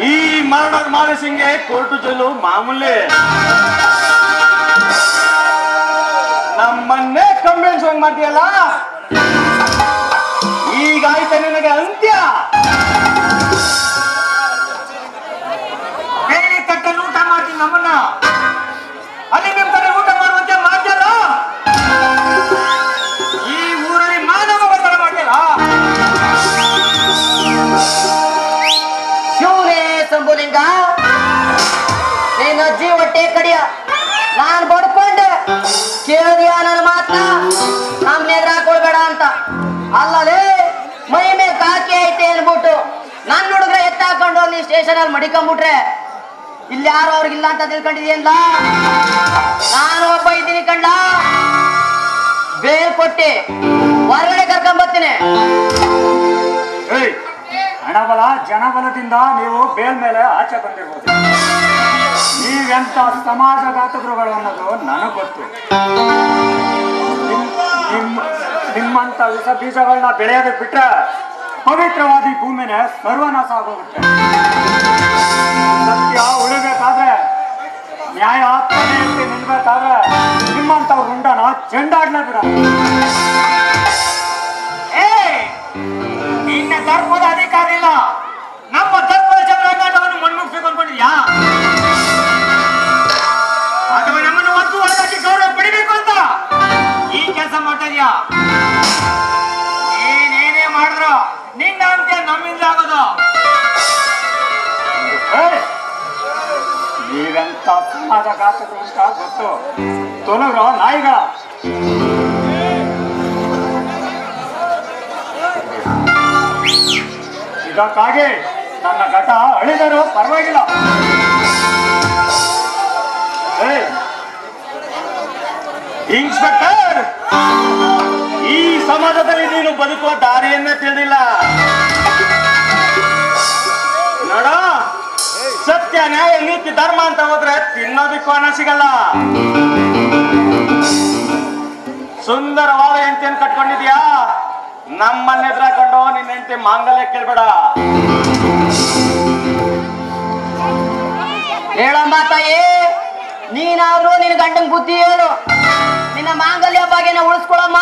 ಈ ಮರಣದ ಮಾನಸಿಂಗೆ ಕೋರ್ಟು ಜೈಲು ಮಾಮೂಲಿ ನಮ್ಮನ್ನೇ ಕಂಬೆನ್ಸೋಂಗ್ ಮಾಡ್ತೀಯಲ್ಲ ಈಗ ಆಯ್ತಾ ನಿನಗೆ ಅಂತ್ಯ ಬೇರೆ ತಟ್ಟಲ್ಲಿ ಊಟ ಮಾಡ್ತೀನಿ ನಮ್ಮನ್ನ ಅಲ್ಲಿ ನಿಮ್ ಕಡೆ ಊಟ ಮಾಡುವಂತೆ ಮಾಡ್ತಿಯಲ್ಲ ಈ ಊರಲ್ಲಿ ಮಾನವ ಬಂಧನ ಮಾಡ್ತಿಯಲ್ಲ ಶಿವನೇ ಸಂಬುಲಿಂಗ ನೀನು ಅಜ್ಜಿ ಹೊಟ್ಟೆ ಕಡಿಯ ನಾನ್ ಬಡ್ಕೊಂಡೆ ಕೇಳಿದ್ಯಾ ನನ್ನ ಮಾತ ನಮ್ ಎದುರು ಹಾಕೊಳ್ಬೇಡ ಅಂತ ಅಲ್ಲದೆ ಮೈ ಮೇಲೆ ಕಾಕಿ ಐತೆ ಅನ್ಬಿಟ್ಟು ನನ್ನ ಹುಡುಗ್ರ ಎತ್ತ ಹಾಕೊಂಡು ಅಲ್ಲಿ ಸ್ಟೇಷನ್ ಅಲ್ಲಿ ಮಡಿಕೊಂಡ್ಬಿಟ್ರೆ ಇಲ್ಲಿ ಯಾರು ಅವ್ರಿಗಿಲ್ಲ ಅಂತ ತಿಳ್ಕೊಂಡಿದ್ಯಲ್ಲ ನಾನು ಒಬ್ಬ ಇದ್ದೀನಿ ಕಂಡ ಬೇಲ್ ಕೊಟ್ಟಿ ಹೊರಗಡೆ ಕರ್ಕೊಂಬರ್ತೀನಿ ಏಯ್ ಹಣಬಲ ಜನಬಲದಿಂದ ನೀವು ಬೇಲ್ ಮೇಲೆ ಆಚೆ ಬಂದಿರ್ಬೋದು ನೀವೆಂತ ಸಮಾಜಘಾತಕರುಗಳು ಅನ್ನೋದು ನನಗೆ ಗೊತ್ತು ನಿಮ್- ನಿಮ್ಮ ನಿಮ್ಮಂತ ವಿಷ ಬೀಜಗಳನ್ನ ಬೆಳೆಯೋದಕ್ಕೆ ಬಿಟ್ರೆ ಪವಿತ್ರವಾದ ಈ ಭೂಮಿನೇ ಸರ್ವನಾಶ ಆಗೋಗುತ್ತೆ ಸತ್ಯ ಉಳಿಬೇಕಾದ್ರೆ ನ್ಯಾಯ ತಲೆ ಎತ್ತಿ ನಿಲ್ಬೇಕಾದ್ರೆ ನಿಮ್ಮಂತ ರುಂಡನ ಚೆಂಡಾಡ್ಲೇ ಬಿಡ ಏ ನಿನ್ನ ಧರ್ಮದ ಅಧಿಕಾರ ಇಲ್ಲ ನಮ್ಮ ಧರ್ಮದ ಚಂದ್ರವನ್ನು ಮಣ್ಮುಗಿಸ್ಬೇಕು ಅನ್ಕೊಂಡಿದ್ಯಾ ಅಥವಾ ನಮ್ಮನ್ನು ಒಂದು ಒಳಗಾಗಿ ಗೌರವ ಪಡಿಬೇಕು ಅಂತ ಈ ಕೆಲಸ ಮಾಡ್ತಾ ಇದೀಯಾ ನೀನೇನೇ ಮಾಡಿದ್ರು ನಿನ್ನ ಅಂತ್ಯ ನಮ್ಮಿಂದ ಆಗೋದು ಏಯ್! ನೀವೆಂತ ಸಮಾಜಘಾತಕರು ಅಂತ ಗೊತ್ತು ತೊಲಗ್ರ ನಾಯಿಗಳ ಇದಕ್ಕಾಗಿ ನನ್ನ ಘಟ ಅಳಿದರೂ ಪರವಾಗಿಲ್ಲ ಏಯ್! ಇನ್ಸ್ಪೆಕ್ಟರ್ ಈ ಸಮಾಜದಲ್ಲಿ ನೀನು ಬದುಕುವ ದಾರಿಯನ್ನೇ ತಿಳಿದಿಲ್ಲ ನೋಡ ಸತ್ಯ ನ್ಯಾಯ ನೀತಿ ಧರ್ಮ ಅಂತ ಹೋದ್ರೆ ತಿನ್ನೋದಕ್ಕೂ ಹಣ ಸಿಗಲ್ಲ ಸುಂದರವಾದ ಹೆಂಡತಿಯನ್ನು ಕಟ್ಕೊಂಡಿದ್ಯಾ ನಮ್ಮನ್ನ ಎದುರಾಕೊಂಡು ನಿನ್ನ ಹೆಂಡತಿ ಮಾಂಗಲ್ಯ ಕೇಳ್ಬೇಡ ಹೇಳಮ್ಮ ತಾಯಿ ನೀನಾದ್ರೂ ನಿನ್ನ ಗಂಡನ್ ಬುದ್ಧಿ ಹೇಳು ನಿನ್ನ ಮಾಂಗಲ್ಯ ಭಾಗ್ಯನ ಉಳಿಸ್ಕೊಳಮ್ಮ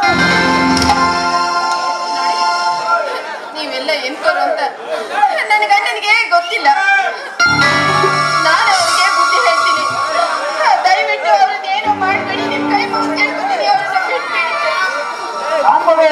ನೀವೆಲ್ಲ ಎಂತವ್ರು ಅಂತ ನನ್ನ ಗಂಡನಿಗೆ ಗೊತ್ತಿಲ್ಲ ನಾನು ಅವ್ರಿಗೆ ಬುದ್ಧಿ ಹೇಳ್ತೀನಿ ದಯವಿಟ್ಟು ಅವ್ರನ್ನ ಏನೋ ಮಾಡ್ಬೇಡಿ ನಿಮ್ ಕೈ ಮುಗ್ದು ಕೇಳ್ಕೊತೀನಿ ಅವ್ರನ್ನ ಬಿಟ್ಬಿಡಿ ಸಾಂಬವೇ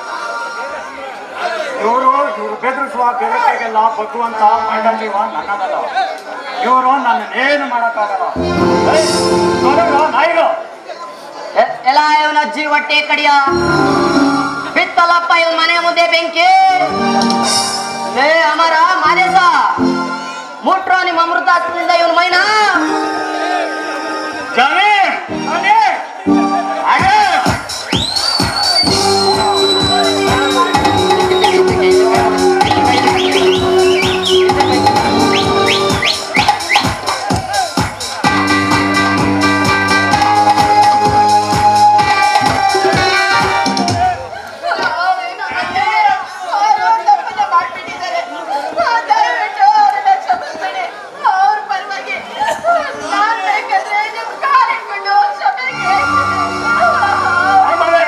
ಇವರು ಇವರು ಬೆದರಿಸುವ ಬೆದರಿಕೆಗೆಲ್ಲ ಬಗ್ಗುವಂತ ಮಂಡ ಜೀವ ನನ್ನದಲ್ಲ ಇವರು ನನ್ನನ್ನೇನು ಮಾಡಕ್ಕಾಗಲ್ಲ ಏಯ್, ತೊಲಗ್ರ ನಾಯಿಗಳು ಎ- ಎಲ್ಲ ಇವನ ಅಜ್ಜಿ ಹೊಟ್ಟೆ ಕಡಿಯ ಬಿತ್ತಲಪ್ಪ ಇವ್ ಮನೆ ಮುಂದೆ ಬೆಂಕಿ ಲೇ ಅಮರ ಮಾದೇಶ ಮುಟ್ರೋ ನಿಮ್ಮ ಅಮೃತಾಸ್ತ್ರದಿಂದ ಇವನ್ ಮೈನ ಜಾನಿ ಅನೇ ಅನೇ ಅವ್ರೇನು ಮತ್ತೆ ಅವ್ರು ತಪ್ಪನ್ನ ಮಾಡ್ಬಿಟ್ಟಿದ್ದಾರೆ ದಯವಿಟ್ಟು ಅವ್ರನ್ನ ಕ್ಷಮಿಸ್ಬಿಡಿ ಅವ್ರ ಪರವಾಗಿ ನಾನ್ ಬೇಕಾದ್ರೆ ನಿಮ್ ಕಾಲಿಟ್ಕೊಂಡು ಕ್ಷಮೆ ಕೇಳ್ತೀನಿ ಸಾಂಬವೇ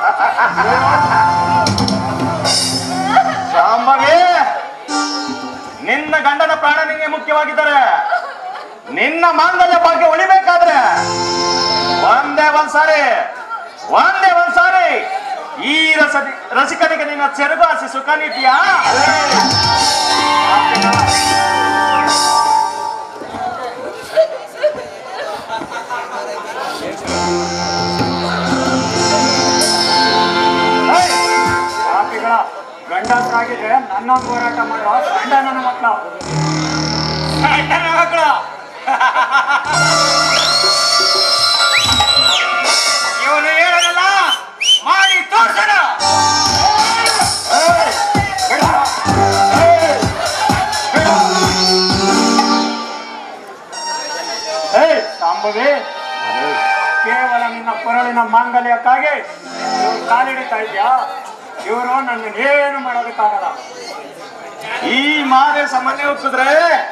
ಶಾಂಭವಿ ನಿನ್ನ ಗಂಡನ ಪ್ರಾಣ ನಿಂಗೆ ಮುಖ್ಯವಾಗಿದ್ದಾರೆ ನಿನ್ನ ಮಾಂಗಲ್ಯ ಭಾಗ್ಯ ಉಳಿಬೇಕಾದ್ರೆ ಒಂದೇ ಒಂದ್ಸಾರಿ ಒಂದೇ ಒಂದ್ಸಾರಿ ಈ ರಸ ರಸಿಕನಿಗೆ ನಿನ್ನ ಚೆರುಗು ಹಸಿ ಸುಖ ನೀತಿಯಾ ಏಯ್, ಪಾಪಿಗಳ ಗಂಡಸರಾಗಿದ್ರೆ ನನ್ನೊಂದು ಹೋರಾಟ ಮಾಡೋ ಗಂಡ ನನ್ನ ಮಕ್ಕಳು ಗಂಡನ ಮಕ್ಕಳು ಇವನು ಹೇಳೋದಲ್ಲ ಮಾಡಿ ತೋರ್ಸೋಣ ಏಯ್, ಬಿಡ. ಏಯ್, ಬಿಡ. ಏಯ್, ಸಾಂಬವಿ ಕೇವಲ ನಿನ್ನ ಕೊರಳಿನ ಮಾಂಗಲ್ಯಕ್ಕಾಗಿ ಇವ್ರು ಕಾಲಿಡ್ತಾ ಇದ್ಯಾ ಇವರು ನನ್ನ ಏನು ಮಾಡೋದಕ್ಕಾಗಲ್ಲ ಈ ಮಾರೆ ಸಾಮಾನ್ಯ ಹೋಗ್ತಿದ್ರೆ